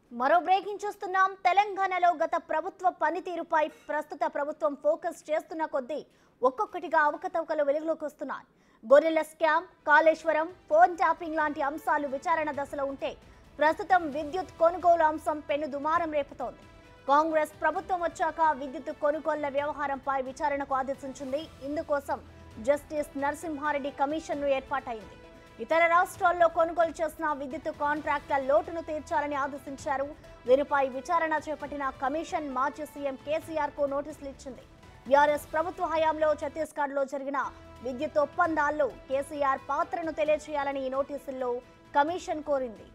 మరో బ్రేకింగ్ చూస్తున్నాం తెలంగాణలో గత ప్రభుత్వ పనితీరుపై ప్రస్తుత ప్రభుత్వం ఫోకస్ చేస్తున్న కొద్దీ ఒక్కొక్కటిగా అవకతవకలు వెలుగులోకి వస్తున్నాయి గొర్రెల స్కామ్ కాళేశ్వరం ఫోన్ ట్యాపింగ్ లాంటి అంశాలు విచారణ దశలో ఉంటే ప్రస్తుతం విద్యుత్ కొనుగోలు అంశం పెను దుమారం రేపుతోంది కాంగ్రెస్ ప్రభుత్వం వచ్చాక విద్యుత్ కొనుగోళ్ల వ్యవహారంపై విచారణకు ఆదేశించింది ఇందుకోసం జస్టిస్ నరసింహారెడ్డి కమిషన్ను ఏర్పాటైంది ఇతర రాష్ట్రాల్లో కొనుగోలు చేసిన విద్యుత్ కాంట్రాక్టుల లోటును తీర్చాలని ఆదేశించారు దీనిపై విచారణ చేపట్టిన కమిషన్ మాజీ సీఎం కేసీఆర్ కు నోటీసులు ఇచ్చింది బీఆర్ఎస్ ప్రభుత్వ హయాంలో ఛత్తీస్గఢ్ లో జరిగిన విద్యుత్ ఒప్పందాల్లో కేసీఆర్ పాత్రను తెలియజేయాలని ఈ నోటీసుల్లో కమిషన్ కోరింది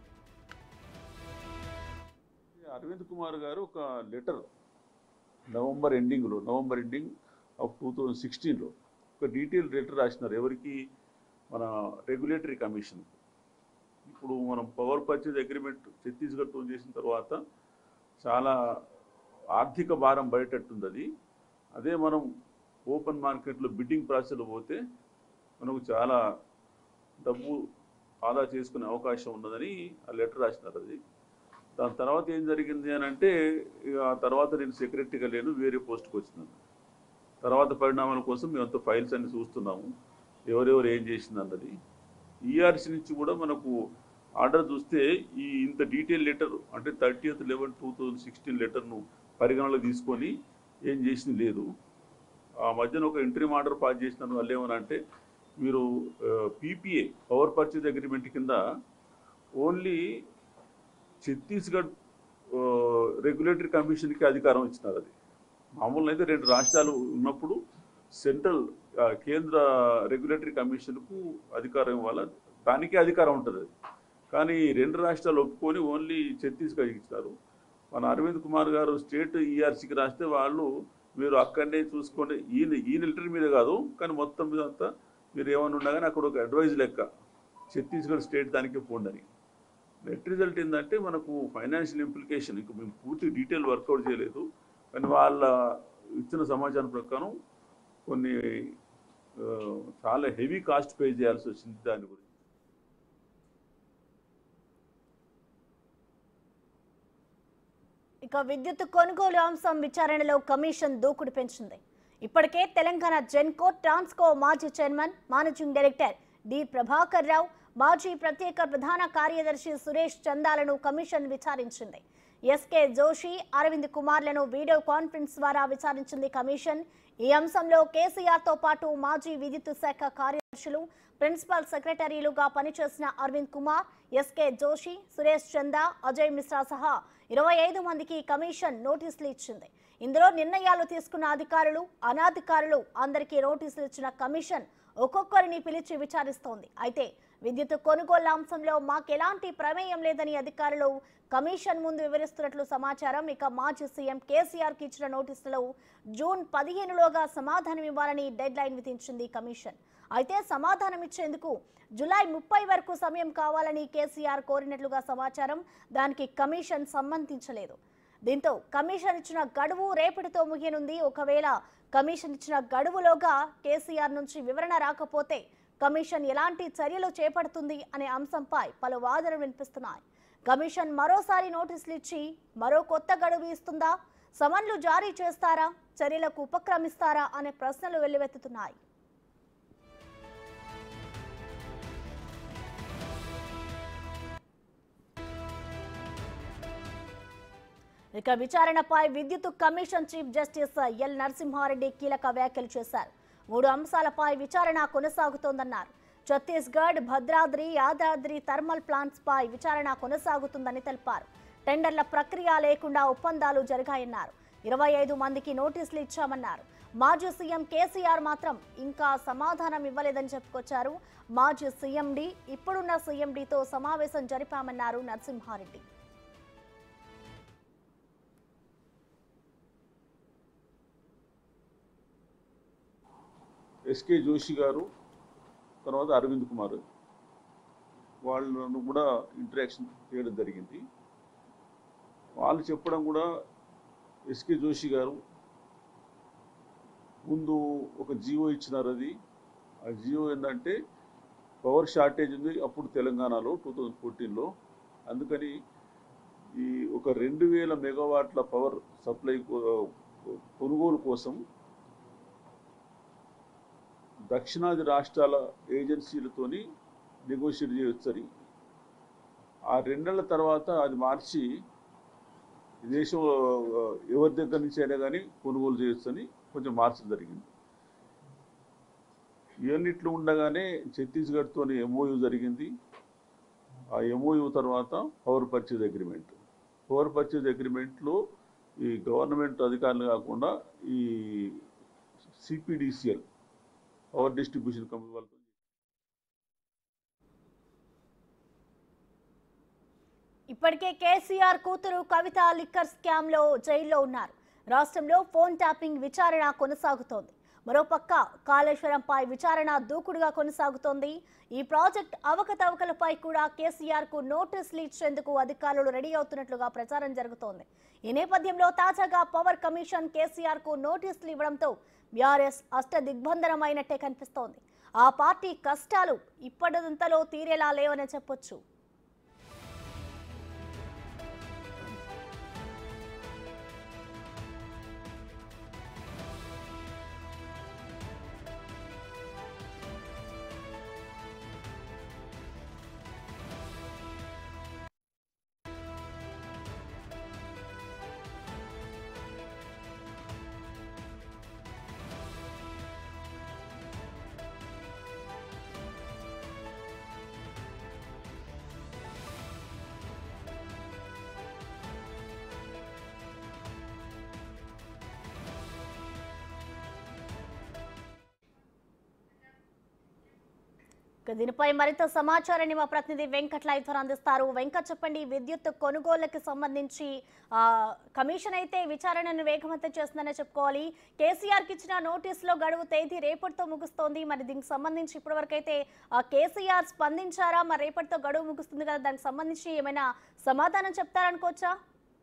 అరవింద్ కుమార్ గారు ఒక లెటర్ నవంబర్ ఎండింగ్లో November ending of two thousand సిక్స్టీన్లో ఒక డీటెయిల్ లెటర్ రాసినారు ఎవరికి మన రెగ్యులేటరీ కమిషన్ ఇప్పుడు మనం పవర్ పర్చేజ్ అగ్రిమెంట్ ఛత్తీస్గఢ్తో చేసిన తర్వాత చాలా ఆర్థిక భారం పడేటట్టుంది అది అదే మనం ఓపెన్ మార్కెట్లో బిడ్డింగ్ ప్రాసెస్లో పోతే మనకు చాలా డబ్బు ఆదా చేసుకునే అవకాశం ఉన్నదని ఆ లెటర్ రాసినారు అది దాని తర్వాత ఏం జరిగింది అని అంటే ఇక ఆ తర్వాత నేను సెక్రటరీగా లేను వేరే పోస్ట్కి వచ్చినాను తర్వాత పరిణామాల కోసం మేమంతా ఫైల్స్ అన్ని చూస్తున్నాము ఎవరెవరు ఏం చేసింది అన్నది ఈఆర్సీ నుంచి కూడా మనకు ఆర్డర్ చూస్తే ఈ ఇంత డీటెయిల్ లెటర్ అంటే thirtieth eleven two thousand sixteen లెటర్ను పరిగణలోకి తీసుకొని ఏం చేసింది లేదు ఆ మధ్యన ఒక ఇంటర్వ్యూ ఆర్డర్ పాస్ చేసినాను వాళ్ళు ఏమని అంటే మీరు పీపీఏ పవర్ పర్చేజ్ అగ్రిమెంట్ కింద ఓన్లీ ఛత్తీస్గఢ్ రెగ్యులేటరీ కమిషన్కి అధికారం ఇచ్చినారు అది మామూలుగా అయితే రెండు రాష్ట్రాలు ఉన్నప్పుడు సెంట్రల్ ఆ, కేంద్ర రెగ్యులేటరీ కమిషన్కు అధికారం ఇవ్వాలి దానికే అధికారం ఉంటుంది అది కానీ రెండు రాష్ట్రాలు ఒప్పుకొని ఓన్లీ ఛత్తీస్గఢ్ ఇచ్చినారు మన అరవింద్ కుమార్ గారు స్టేట్ ఈఆర్సీకి రాస్తే వాళ్ళు మీరు అక్కడనే చూసుకోండి ఈయన ఈ లెటర్ మీద కాదు కానీ మొత్తం మీద అంతా మీరు ఏమైనా ఉన్నా కానీ అక్కడ ఒక అడ్వైజ్ లెక్క ఛత్తీస్గఢ్ స్టేట్ దానికే పోండి అని నెట్ రిజల్ట్ ఏంటంటే మనకు ఫైనాన్షియల్ ఇంప్లికేషన్ ఇంకా మేము పూర్తి డీటెయిల్ వర్కౌట్ చేయలేదు కానీ వాళ్ళ ఇచ్చిన సమాచారం ప్రకారం కొన్ని ఆ, చాలా హెవీ కాస్ట్ పే చేయాల్సి వచ్చింది దాని గురించి ఇక విద్యుత్ కొనుగోలు అంశం విచారణలో కమిషన్ దూకుడు పెంచింది ఇప్పటికే తెలంగాణ జెన్కో ట్రాన్స్కో మాజీ chairman managing director D Prabhakar Rao మాజీ ప్రత్యేక ప్రధాన కార్యదర్శి సురేష్ చందాలను కమిషన్ విచారించింది ఎస్కే జోషి అరవింద్ కుమార్లను వీడియో కాన్ఫరెన్స్ ద్వారా విచారించింది కమిషన్ ఈ అంశంలో కేసీఆర్ తో పాటు మాజీ విద్యుత్ శాఖ కార్యదర్శులు ప్రిన్సిపల్ సెక్రటరీలుగా పనిచేసిన అరవింద్ కుమార్ ఎస్కే జోషి సురేష్ చందా అజయ్ మిశ్రా సహా ఇరవై ఐదు మందికి కమిషన్ నోటీసులు ఇచ్చింది ఇందులో నిర్ణయాలు తీసుకున్న అధికారులు అనాధికారులు అందరికీ నోటీసులు ఇచ్చిన కమిషన్ ఒక్కొక్కరిని పిలిచి విచారిస్తోంది అయితే విద్యుత్ కొనుగోళ్ల అంశంలో మాకెలాంటి ప్రమేయం లేదని అధికారులు కమిషన్ ముందు వివరిస్తున్నట్లు సమాచారం ఇక మాజీ సీఎం కేసీఆర్ కి ఇచ్చిన నోటీసులో జూన్ పదిహేనులోగా సమాధానం ఇవ్వాలని డెడ్ లైన్ విధించింది కమిషన్ అయితే సమాధానం ఇచ్చేందుకు జులై ముప్పై వరకు సమయం కావాలని కేసీఆర్ కోరినట్లుగా సమాచారం దానికి కమిషన్ సంబంధించలేదు దీంతో కమిషన్ ఇచ్చిన గడువు రేపటితో ముగియనుంది ఒకవేళ కమిషన్ ఇచ్చిన గడువులోగా కేసీఆర్ నుంచి వివరణ రాకపోతే కమిషన్ ఎలాంటి చర్యలు చేపడుతుంది అనే అంశంపై పలు వాదనలు వినిపిస్తున్నాయి కమిషన్ మరోసారి నోటీసులు ఇచ్చి మరో కొత్త గడువు ఇస్తుందా సమన్లు జారీ చేస్తారా చర్యలకు ఉపక్రమిస్తారా అనే ప్రశ్నలు వెల్లువెత్తుతున్నాయి ఇక విచారణపై విద్యుత్ commission chief justice L Narasimha Reddy కీలక వ్యాఖ్యలు చేశారు మూడు అంశాలపై విచారణ కొనసాగుతోందన్నారు ఛత్తీస్గఢ్ భద్రాద్రి యాదాద్రి థర్మల్ ప్లాంట్స్ పై విచారణ కొనసాగుతుందని తెలిపారు టెండర్ల ప్రక్రియ లేకుండా ఒప్పందాలు జరిగాయన్నారు ఇరవై ఐదు మందికి నోటీసులు ఇచ్చామన్నారు మాజీ సీఎం కేసీఆర్ మాత్రం ఇంకా సమాధానం ఇవ్వలేదని చెప్పుకొచ్చారు మాజీ సీఎండి ఇప్పుడున్న సీఎండితో సమావేశం జరిపామన్నారు నరసింహారెడ్డి ఎస్కే జోషి గారు తర్వాత అరవింద్ కుమార్ వాళ్ళను కూడా ఇంటరాక్షన్ చేయడం జరిగింది వాళ్ళు చెప్పడం కూడా ఎస్కే జోషి గారు ముందు ఒక జియో ఇచ్చినారు అది ఆ జియో ఏంటంటే పవర్ షార్టేజ్ ఉంది అప్పుడు తెలంగాణలో టూ థౌజండ్ ఫోర్టీన్లో అందుకని ఈ ఒక రెండు వేల మెగావాట్ల పవర్ సప్లై కో- కొనుగోలు కోసం దక్షిణాది రాష్ట్రాల ఏజెన్సీలతోని నెగోషియేట్ చేయొచ్చని ఆ రెండు నెలల తర్వాత అది మార్చి దేశం ఆ, ఎవరి దగ్గర నుంచి అయినా కానీ కొనుగోలు చేయొచ్చని కొంచెం మార్చడం జరిగింది ఇవన్నిట్లో ఉండగానే ఛత్తీస్గఢ్తోని ఎంఓయు జరిగింది ఆ ఎంఓయు తర్వాత power purchase agreement power purchase అగ్రిమెంట్లో ఈ గవర్నమెంట్ అధికారులు కాకుండా ఈ సిపిడిసిఎల్ పవర్ డిస్ట్రిబ్యూషన్ కంపెనీ వాళ్ళతో ఇప్పటికే కేసీఆర్ కూతురు కవిత లిక్కర్ స్కామ్ లో జైల్లో ఉన్నారు రాష్ట్రంలో ఫోన్ ట్యాపింగ్ విచారణ కొనసాగుతోంది మరోపక్క కాళేశ్వరంపై విచారణ దూకుడుగా కొనసాగుతోంది ఈ ప్రాజెక్ట్ అవకతవకలపై కూడా కేసీఆర్ కు నోటీసులు ఇచ్చేందుకు అధికారులు రెడీ అవుతున్నట్లుగా ప్రచారం జరుగుతోంది ఈ నేపథ్యంలో తాజాగా పవర్ కమిషన్ కేసీఆర్ కు నోటీసులు ఇవ్వడంతో బీఆర్ఎస్ అష్ట దిగ్బంధనమైనట్టే కనిపిస్తోంది ఆ పార్టీ కష్టాలు ఇప్పటిదంతలో తీరేలా లేవని చెప్పొచ్చు ఇక దీనిపై మరింత సమాచారాన్ని మా ప్రతినిధి వెంకట్ లైవ్ ద్వారా అందిస్తారు వెంకట్ చెప్పండి విద్యుత్ కొనుగోళ్లకు సంబంధించి ఆ, కమిషన్ అయితే విచారణను వేగవంతం చేస్తుందనే చెప్పుకోవాలి కేసీఆర్ కి ఇచ్చిన నోటీసులో గడువు తేదీ రేపటితో ముగుస్తోంది మరి దీనికి సంబంధించి ఇప్పటివరకు అయితే ఆ, కేసీఆర్ స్పందించారా మరి రేపటితో గడువు ముగుస్తుంది కదా దానికి సంబంధించి ఏమైనా సమాధానం చెప్తారనుకోవచ్చా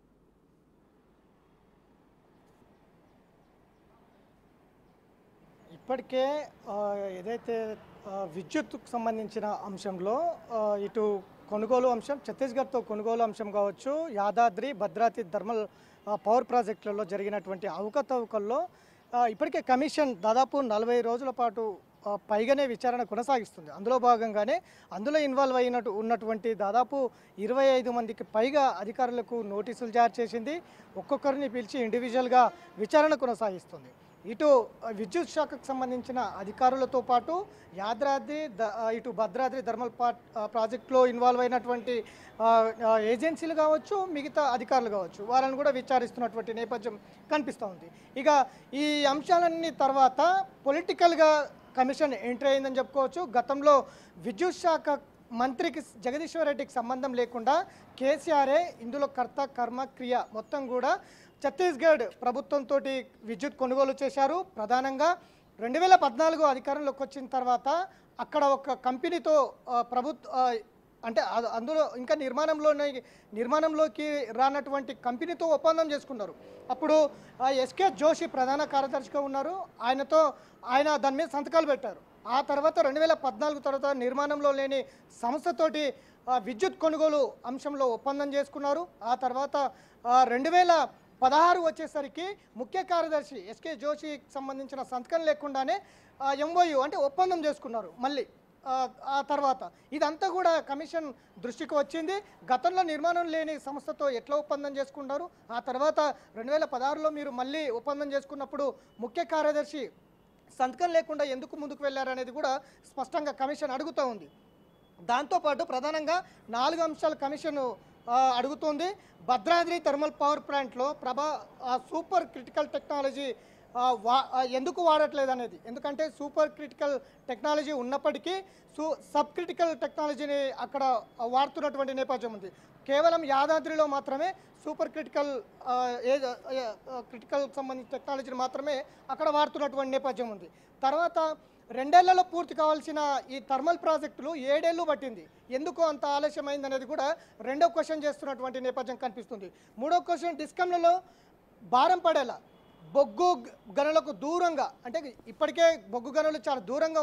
ఇప్పటికే ఆ, ఏదైతే ఆ, విద్యుత్తుకు సంబంధించిన అంశంలో ఆ, ఇటు కొనుగోలు అంశం ఛత్తీస్గఢ్తో కొనుగోలు అంశం కావచ్చు యాదాద్రి భద్రాద్రి థర్మల్ ఆ, పవర్ ప్రాజెక్టులలో జరిగినటువంటి అవకతవకల్లో ఆ, ఇప్పటికే కమిషన్ దాదాపు నలభై రోజుల పాటు ఆ, పైగానే విచారణ కొనసాగిస్తుంది అందులో భాగంగానే అందులో ఇన్వాల్వ్ అయినట్టు ఉన్నటువంటి దాదాపు ఇరవై ఐదు మందికి పైగా అధికారులకు నోటీసులు జారీ చేసింది ఒక్కొక్కరిని పిలిచి ఇండివిజువల్గా విచారణ కొనసాగిస్తుంది ఇటు ఆ, విద్యుత్ శాఖకు సంబంధించిన అధికారులతో పాటు యాదాద్రి ద- ఆ, ఇటు భద్రాద్రి థర్మల్ పా ఆ, ప్రాజెక్టులో ఇన్వాల్వ్ అయినటువంటి ఆ, ఆ, ఏజెన్సీలు కావచ్చు మిగతా అధికారులు కావచ్చు వాళ్ళని కూడా విచారిస్తున్నటువంటి నేపథ్యం కనిపిస్తూ ఉంది ఇక ఈ అంశాలన్నీ తర్వాత పొలిటికల్గా కమిషన్ ఎంట్రీ అయిందని చెప్పుకోవచ్చు గతంలో విద్యుత్ శాఖ మంత్రికి జగదీశ్వర్ రెడ్డికి సంబంధం లేకుండా కేసీఆర్ఏ ఇందులో కర్త కర్మ క్రియ మొత్తం కూడా ఛత్తీస్గఢ్ ప్రభుత్వంతో విద్యుత్ కొనుగోలు చేశారు ప్రధానంగా రెండు వేల పద్నాలుగు అధికారంలోకి వచ్చిన తర్వాత అక్కడ ఒక కంపెనీతో ప్రభుత్వ అంటే అద- అందులో ఇంకా నిర్మాణంలోనే నిర్మాణంలోకి రానటువంటి కంపెనీతో ఒప్పందం చేసుకున్నారు అప్పుడు ఎస్కే జోషి ప్రధాన కార్యదర్శిగా ఉన్నారు ఆయనతో ఆయన దాని మీద సంతకాలు పెట్టారు ఆ తర్వాత రెండు వేల పద్నాలుగు తర్వాత నిర్మాణంలో లేని సంస్థతోటి ఆ, విద్యుత్ కొనుగోలు అంశంలో ఒప్పందం చేసుకున్నారు ఆ తర్వాత రెండు వేల పదహారు వచ్చేసరికి ముఖ్య కార్యదర్శి ఎస్కే జోషికి సంబంధించిన సంతకం లేకుండానే ఎంఓయు అంటే ఒప్పందం చేసుకున్నారు మళ్ళీ ఆ, ఆ తర్వాత ఇదంతా కూడా కమిషన్ దృష్టికి వచ్చింది గతంలో నిర్మాణం లేని సంస్థతో ఎట్లా ఒప్పందం చేసుకున్నారు ఆ తర్వాత రెండు వేల పదహారులో మీరు మళ్ళీ ఒప్పందం చేసుకున్నప్పుడు ముఖ్య కార్యదర్శి సంతకం లేకుండా ఎందుకు ముందుకు వెళ్ళారనేది కూడా స్పష్టంగా కమిషన్ అడుగుతూ ఉంది దాంతోపాటు ప్రధానంగా నాలుగు అంశాల కమిషన్ ఆ, అడుగుతోంది భద్రాద్రి థర్మల్ పవర్ ప్లాంట్లో ప్రభా ఆ, సూపర్ క్రిటికల్ టెక్నాలజీ ఆ, వా ఆ, ఎందుకు వాడట్లేదు అనేది ఎందుకంటే సూపర్ క్రిటికల్ టెక్నాలజీ ఉన్నప్పటికీ సూ సబ్ క్రిటికల్ టెక్నాలజీని అక్కడ వాడుతున్నటువంటి నేపథ్యం ఉంది కేవలం యాదాద్రిలో మాత్రమే సూపర్ క్రిటికల్ ఆ, ఏ క్రిటికల్ సంబంధించిన టెక్నాలజీని మాత్రమే అక్కడ వాడుతున్నటువంటి నేపథ్యం ఉంది తర్వాత రెండేళ్లలో పూర్తి కావాల్సిన ఈ థర్మల్ ప్రాజెక్టులు ఏడేళ్లు పట్టింది ఎందుకు అంత ఆలస్యమైంది అనేది కూడా రెండో క్వశ్చన్ చేస్తున్నటువంటి నేపథ్యం కనిపిస్తుంది మూడో క్వశ్చన్ డిస్కమ్లలో భారం పడేలా బొగ్గు గ- గనులకు దూరంగా అంటే ఇప్పటికే బొగ్గు గనులు చాలా దూరంగా ఉన్నాయి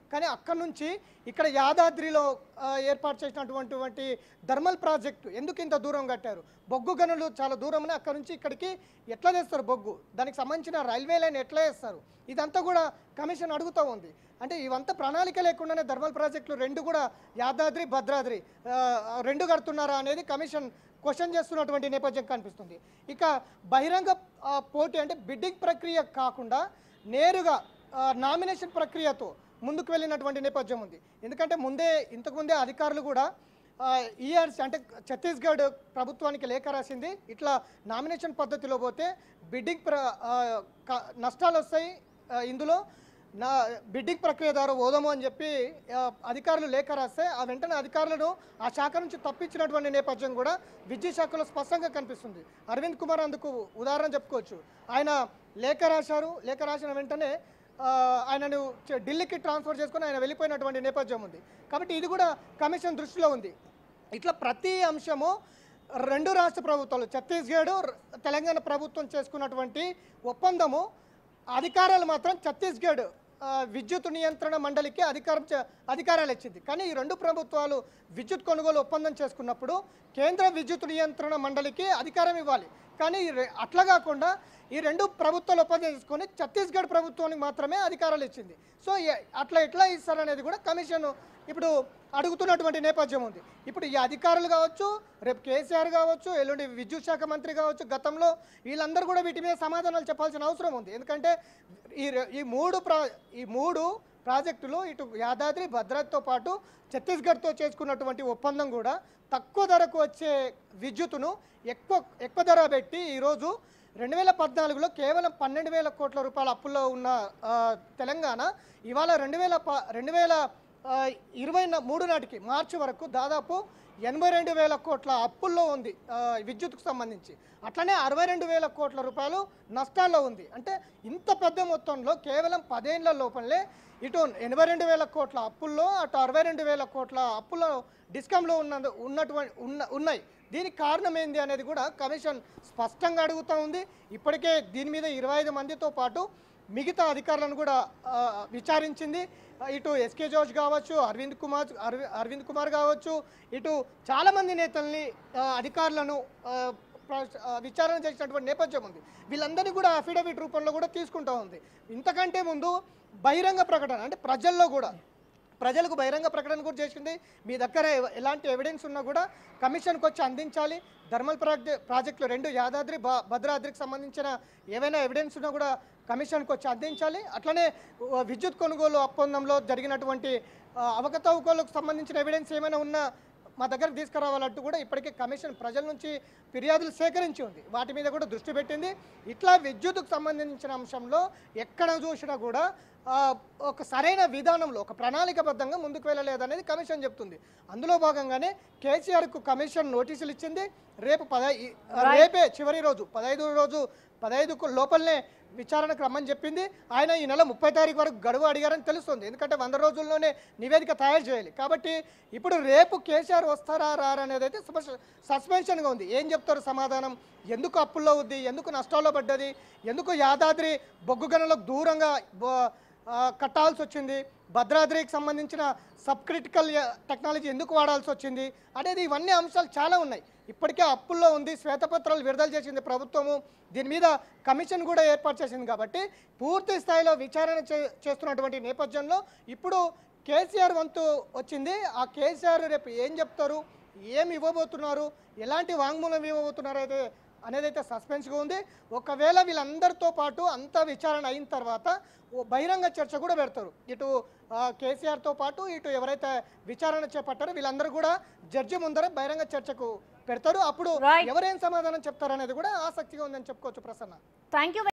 కానీ అక్కడ నుంచి ఇక్కడ యాదాద్రిలో ఆ, ఏర్పాటు చేసినటువంటి థర్మల్ ప్రాజెక్టు ఎందుకు ఇంత దూరం కట్టారు బొగ్గు గనులు చాలా దూరమని అక్కడ నుంచి ఇక్కడికి ఎట్లా చేస్తారు బొగ్గు దానికి సంబంధించిన రైల్వే లైన్ ఎట్లా చేస్తారు ఇదంతా కూడా కమిషన్ అడుగుతూ ఉంది అంటే ఇవంతా ప్రణాళిక లేకుండానే థర్మల్ ప్రాజెక్టులు రెండు కూడా యాదాద్రి భద్రాద్రి ఆ, రెండు కడుతున్నారా అనేది కమిషన్ క్వశ్చన్ చేస్తున్నటువంటి నేపథ్యం కనిపిస్తుంది ఇక బహిరంగ ఆ, పోటీ అంటే బిడ్డింగ్ ప్రక్రియ కాకుండా నేరుగా ఆ, నామినేషన్ ప్రక్రియతో ముందుకు వెళ్ళినటువంటి నేపథ్యం ఉంది ఎందుకంటే ముందే ఇంతకుముందే అధికారులు కూడా ఈఆర్సీ అంటే ఛత్తీస్గఢ్ ప్రభుత్వానికి లేఖ రాసింది ఇట్లా నామినేషన్ పద్ధతిలో పోతే బిడ్డింగ్ ప్ర ఆ, క- నష్టాలు వస్తాయి ఆ, ఇందులో నా బిడ్డింగ్ ప్రక్రియ ద్వారా ఓదము అని చెప్పి ఆ, అధికారులు లేఖ రాస్తే ఆ వెంటనే అధికారులను ఆ శాఖ నుంచి తప్పించినటువంటి నేపథ్యం కూడా విద్యుత్ శాఖలో స్పష్టంగా కనిపిస్తుంది అరవింద్ కుమార్ అందుకు ఉదాహరణ చెప్పుకోవచ్చు ఆయన లేఖ రాశారు లేఖ రాసిన వెంటనే ఆ, ఆయనను చ- ఢిల్లీకి ట్రాన్స్ఫర్ చేసుకొని ఆయన వెళ్ళిపోయినటువంటి నేపథ్యం ఉంది కాబట్టి ఇది కూడా కమిషన్ దృష్టిలో ఉంది ఇట్లా ప్రతి అంశము రెండు రాష్ట్ర ప్రభుత్వాలు ఛత్తీస్గఢ్ ర- తెలంగాణ ప్రభుత్వం చేసుకున్నటువంటి ఒప్పందము అధికారాలు మాత్రం ఛత్తీస్గఢ్ ఆ, విద్యుత్ నియంత్రణ మండలికి అధికారం చే- అధికారాలు ఇచ్చింది కానీ ఈ రెండు ప్రభుత్వాలు విద్యుత్ కొనుగోలు ఒప్పందం చేసుకున్నప్పుడు కేంద్ర విద్యుత్ నియంత్రణ మండలికి అధికారం ఇవ్వాలి కానీ ఈ రె- అట్లా కాకుండా ఈ రెండు ప్రభుత్వాలు ఒప్పందం చేసుకొని ఛత్తీస్గఢ్ ప్రభుత్వానికి మాత్రమే అధికారాలు ఇచ్చింది సో ఏ- అట్లా ఎట్లా ఇస్తారనేది కూడా కమిషన్ ఇప్పుడు అడుగుతున్నటువంటి నేపథ్యం ఉంది ఇప్పుడు ఈ అధికారులు కావచ్చు రేపు కేసీఆర్ కావచ్చు ఎల్లుండి విద్యుత్ శాఖ మంత్రి కావచ్చు గతంలో వీళ్ళందరూ కూడా వీటి మీద సమాధానాలు చెప్పాల్సిన అవసరం ఉంది ఎందుకంటే ఈ రె- ఈ మూడు ప్రా ఈ మూడు ప్రాజెక్టులు ఇటు యాదాద్రి భద్రాద్రితో పాటు ఛత్తీస్గఢ్తో చేసుకున్నటువంటి ఒప్పందం కూడా తక్కువ ధరకు వచ్చే విద్యుత్తును ఎక్కువ ఎక్కువ ధర పెట్టి ఈరోజు రెండు వేల పద్నాలుగులో కేవలం పన్నెండు వేల కోట్ల రూపాయల అప్పుల్లో ఉన్న ఆ, తెలంగాణ ఇవాళ రెండు వేల ప రెండు వేల ఆ, ఇరవై న- మూడు నాటికి మార్చి వరకు దాదాపు ఎనభై రెండు వేల కోట్ల అప్పుల్లో ఉంది ఆ, విద్యుత్కు సంబంధించి అట్లనే అరవై రెండు వేల కోట్ల రూపాయలు నష్టాల్లో ఉంది అంటే ఇంత పెద్ద మొత్తంలో కేవలం పదేళ్ల లోపలే ఇటు ఎనభై రెండు వేల కోట్ల అప్పుల్లో అటు అరవై రెండు వేల కోట్ల అప్పుల్లో డిస్కంలో ఉన్న ఉన్నటువంటి ఉన్న ఉన్నాయి దీనికి కారణం ఏంది అనేది కూడా కమిషన్ స్పష్టంగా అడుగుతూ ఉంది ఇప్పటికే దీని మీద ఇరవై ఐదు మందితో పాటు మిగతా అధికారులను కూడా ఆ, విచారించింది ఆ, ఇటు ఎస్కే జోర్జ్ కావచ్చు అరవింద్ కుమార్ అరవి అరవింద్ కుమార్ కావచ్చు ఇటు చాలామంది నేతల్ని ఆ, అధికారులను ఆ, ప్ర- ఆ, విచారణ చేసినటువంటి నేపథ్యం ఉంది వీళ్ళందరినీ కూడా అఫిడవిట్ రూపంలో కూడా తీసుకుంటూ ఉంది ఇంతకంటే ముందు బహిరంగ ప్రకటన అంటే ప్రజల్లో కూడా ప్రజలకు బహిరంగ ప్రకటన కూడా చేసింది మీ దగ్గర ఎవ- ఎలాంటి ఎవిడెన్స్ ఉన్నా కూడా కమిషన్కి వచ్చి అందించాలి థర్మల్ ప్రాజె ప్రాజెక్టులు రెండు యాదాద్రి భ- భద్రాద్రికి సంబంధించిన ఏవైనా ఎవిడెన్స్ ఉన్నా కూడా కమిషన్కి వచ్చి అందించాలి అట్లనే ఉ, విద్యుత్ కొనుగోలు ఒప్పందంలో జరిగినటువంటి ఆ, అవకతవకలకు సంబంధించిన ఎవిడెన్స్ ఏమైనా ఉన్నా మా దగ్గరకు తీసుకురావాలంటూ కూడా ఇప్పటికే కమిషన్ ప్రజల నుంచి ఫిర్యాదులు సేకరించి ఉంది వాటి మీద కూడా దృష్టి పెట్టింది ఇట్లా విద్యుత్కు సంబంధించిన అంశంలో ఎక్కడ చూసినా కూడా ఆ, ఒక సరైన విధానంలో ఒక ప్రణాళికబద్ధంగా ముందుకు వెళ్ళలేదనేది కమిషన్ చెప్తుంది అందులో భాగంగానే కేసీఆర్కు కమిషన్ నోటీసులు ఇచ్చింది రేపు పదై రేపే చివరి రోజు పదహైదు రోజు పదహైదుకు లోపలనే విచారణకు రమ్మని చెప్పింది ఆయన ఈ నెల ముప్పై తారీఖు వరకు గడువు అడిగారని తెలుస్తుంది ఎందుకంటే వంద రోజుల్లోనే నివేదిక తయారు చేయాలి కాబట్టి ఇప్పుడు రేపు కేసీఆర్ వస్తారా రారా అనేది అయితే సస్పె- సస్పెన్షన్గా ఉంది ఏం చెప్తారు సమాధానం ఎందుకు అప్పుల్లో ఉంది ఎందుకు నష్టాల్లో పడ్డది ఎందుకు యాదాద్రి బొగ్గు గనులకు దూరంగా బ- ఆ, కట్టాల్సి వచ్చింది భద్రాద్రికి సంబంధించిన సబ్ క్రిటికల్ టెక్నాలజీ ఎందుకు వాడాల్సి వచ్చింది అనేది ఇవన్నీ అంశాలు చాలా ఉన్నాయి ఇప్పటికే అప్పుల్లో ఉంది శ్వేతపత్రాలు విడుదల చేసింది ప్రభుత్వము దీని మీద కమిషన్ కూడా ఏర్పాటు చేసింది కాబట్టి పూర్తి స్థాయిలో విచారణ చే- చేస్తున్నటువంటి నేపథ్యంలో ఇప్పుడు కేసీఆర్ వంతు వచ్చింది ఆ కేసీఆర్ రేపు ఏం చెప్తారు ఏమి ఇవ్వబోతున్నారు ఎలాంటి వాంగ్మూలం ఇవ్వబోతున్నారు అయితే అనేది అయితే సస్పెన్స్గా ఉంది ఒకవేళ వీళ్ళందరితో పాటు అంతా విచారణ అయిన తర్వాత ఓ బహిరంగ చర్చ కూడా పెడతారు ఇటు ఆ, కేసీఆర్తో పాటు ఇటు ఎవరైతే విచారణ చేపట్టారో వీళ్ళందరూ కూడా జడ్జి ముందర బహిరంగ చర్చకు పెడతారు అప్పుడు Right. ఎవరేం సమాధానం చెప్తారనేది కూడా ఆసక్తిగా ఉందని చెప్పుకోవచ్చు ప్రసన్న థ్యాంక్ యూ